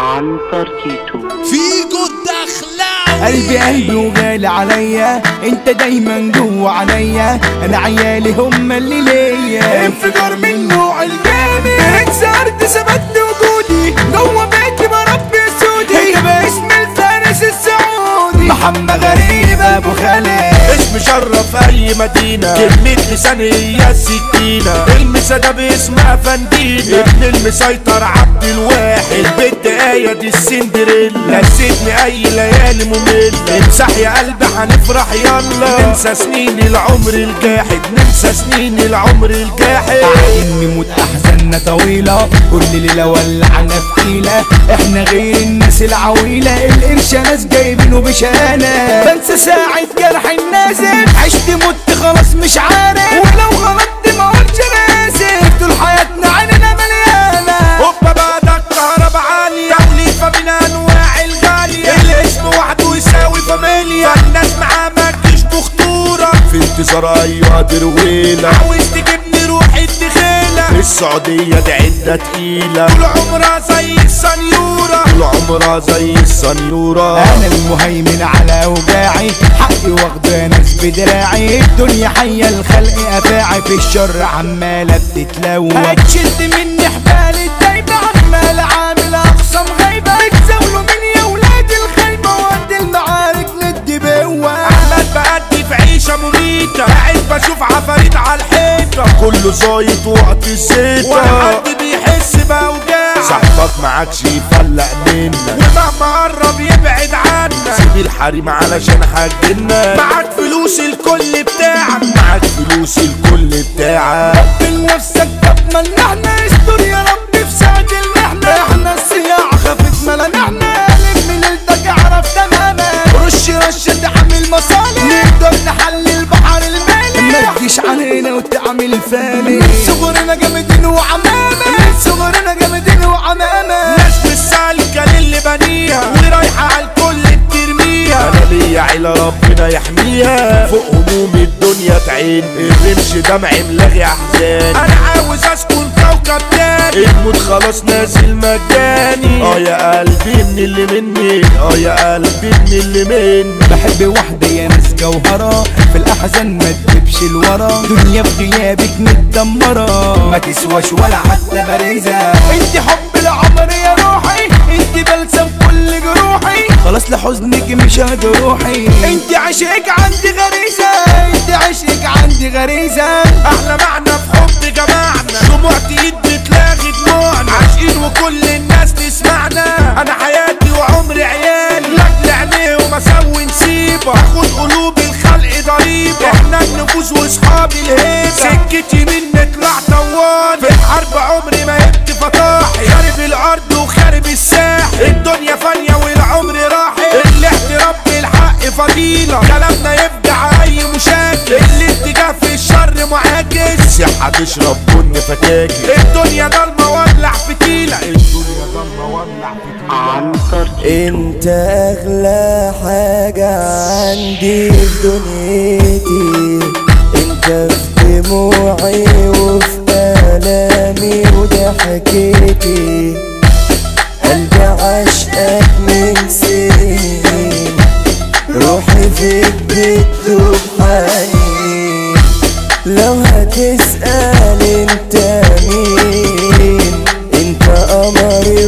عنتر تيتو فيجو الدخلاوي قلبي قلبي وغالي عليا انت دايما جوه عليا انا عيالي هم اللي ليا انفجار من نوع الجامد اكسرت ثبت وجودي جوه بيتي بربي سودي هي باسم الفارس السعودي محمد غريب ابو خالد اسم شرف اي مدينة كلمة لسان هي السكينة المسا ده باسم افندينا ابن المسيطر عبد الواحد البت ايه دي السندريلا نسيتني اي ليالي مملة امسح يا قلبي هنفرح يلا ننسى سنين العمر الجاحد ننسى سنين العمر الجاحد قاعدين نموت احزاننا طويلة كل ليلة ولعنا في حيلة احنا غير الناس العويلة القرش ناس جايبينه بشانة بنسى ساعة جرح النازل عشت مت خلاص مش عارف ولو غلطت ما قلتش انا اسف طول حياتنا عيننا مليانة هوبا بقى ده الكهرباء عالية توليفة من انواع الغالية الاسم وحده يساوي فاميليا فالناس معاه ما تجيش بخطورة في انتظار ايوه درويلة عاوز تجيبني روحي الدخيلة السعودية دي عدة تقيلة طول عمرها زي السنيورة طول عمرها زي السنيورة انا المهيمن على اوجاعي حقي واخده ناس بدراعي الدنيا حيه الخلق افاعي في الشر عماله بتتلوى هتشد مني حبال الدايبه عماله عامل اقسام غايبه بتزاولوا مني يا ولاد الخايبه وقت المعارك ندي بقوه عمال بأدي في عيشة مميتة قاعد بشوف عفاريت على الحيطة كله زايط وقت الزيتة ولا حد بيحس بأوجاع صاحبك معاكش يفلق منك ومهما قرب يبعد عنك سيب الحريم علشان هتجنك معاك فلوس الكل بتاعك معاك فلوس الكل بتاعك من نفسك طب احنا استر يا رب في ساعة المحنة احنا الصياع خفت ملامحنا لم ليلتك اعرف تماما رش رشة حمل مصالح نقدر نحل البحر المالي ما تجيش علينا وتعمل فاني صغرنا جامدين وعمامة صغرنا جامدين وعمامة ناس مش سالكة للي بنيها ورايحة على الكل بترميها انا ليا عيلة ربنا يحميها فوق هموم الدنيا تعين الرمش دمع ملغي احزان انا عاوز اسكن كوكب تاني الموت خلاص نازل مجاني اه يا قلبي من اللي مني اه يا قلبي من اللي مني بحب واحدة يا ناس جوهرة في الأحزان ما تجيبش الورا دنيا في غيابك متدمرة ما تسواش ولا حتى بارزة انت حب العمر يا روحي انت بلسم كل جروحي خلاص لحزنك مش هجروحي انت عشقك عندي غريزة انت عشقك عندي غريزة احلى معنى في حب جماعنا دموع ايد بتلاغي دموعنا عاشقين وكل الناس تسمعنا انا حياتي وعمري عيالي لاجل عينيه وما سوي نسيبه اخد قلوب الخلق ضريبه احنا النفوس واصحاب الهيبه سكتي من طلع طوال في الحرب عمري ما هبت فطاحي خارب الارض وخارب الساحل الدنيا فانيه والعمر راحل الاحترام بالحق فضيله كلامنا يفجع اي مشاكل الاتجاه في الشر معاكس صحة تشرب بن فكاكي الدنيا ضلمة ولع فتيلة الدنيا ضلمة ولع فتيلة عنتر تيتو انت اغلى حاجة عندي في دنيتي انت في دموعي وفي الامي وضحكتي قلبي عشقك من سنين روحي فيك بتدوب حنين لو هتسأل انت مين انت قمري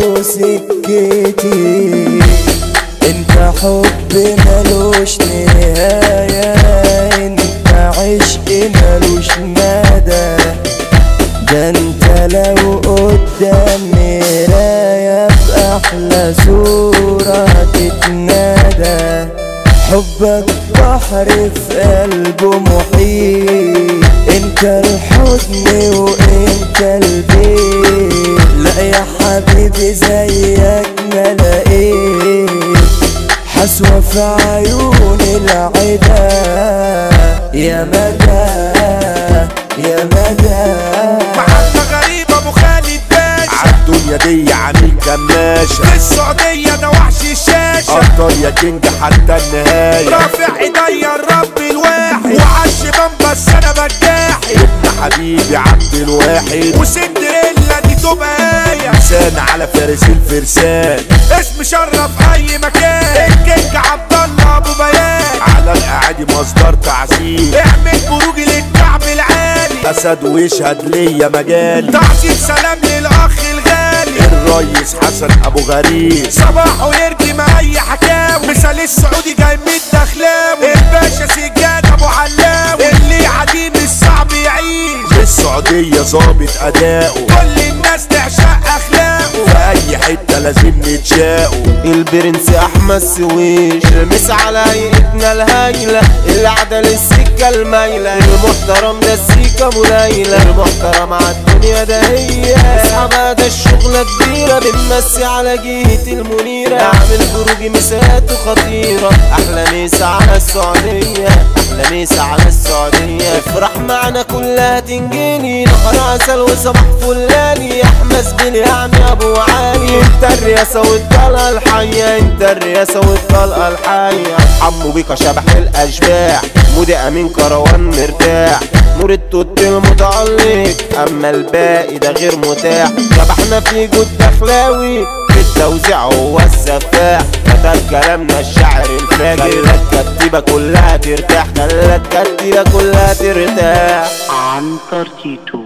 وسكتي انت حب ملوش نهاية انت عشق ملوش مدى ده انت لو قدام مراية بأحلى صورة تتنادى حبك بحر في قلبه محيط انت الحضن وانت البيت لا يا حبيبي زيك ما لقيت حسوة في عيون العدا يا مدى يا مدى محمد غريب ابو خالد باشا عالدنيا دي عامل كماشة في السعودية ده وحش الشاشة افضل يا كينج حتى النهاية رافع ايديا الرب الواحد وعالشبان بس انا بجاحد ابن حبيبي عبد الواحد وسندريلا دي الدباية لسان على فارس الفرسان اسم شرف اي مكان الكينج عبد الله ابو بيان على الاعادي مصدر تعزيز اعمل بروج للكعب العالي اسد ويشهد ليا مجال تعزيز سلام للاخ الغالي الريس حسن ابو غريب صباحه يرجي مع اي حكاوي مثال السعودي جاي من الدخلاوي الباشا سجاد ابو علاوي اللي عديم الصعب يعيش السعودية ظابط اداؤه كل الناس تعشق اخلاقه في اي حتة لازم نتشاقه البرنس احمد سويش المس على هيئتنا الهايلة العدل السكة المايلة المحترم ده السيكة ابو ليلى المحترم عالدنيا ده هي اصحابها ده الشغلة كبيرة بنمسي على جهة المنيرة اعمل بروج مساته خطيرة احلى مسا على السعودية احلى مسا على السعودية افرح معنا كلها تنجيني نهار عسل وصباح فلاني احمد بن يعني ابو علي انت الرياسة والطلقة الحية انت الرياسة والطلقة الحية حمو بيك شبح الاشباح مودي امين كروان مرتاح نور التوت المتعلق اما الباقي ده غير متاح شبحنا في جود دخلاوي في التوزيع هو السفاح كتب كلامنا الشعر الفاجر خلى الكتيبة كلها ترتاح خلى الكتيبة كلها ترتاح عنتر تيتو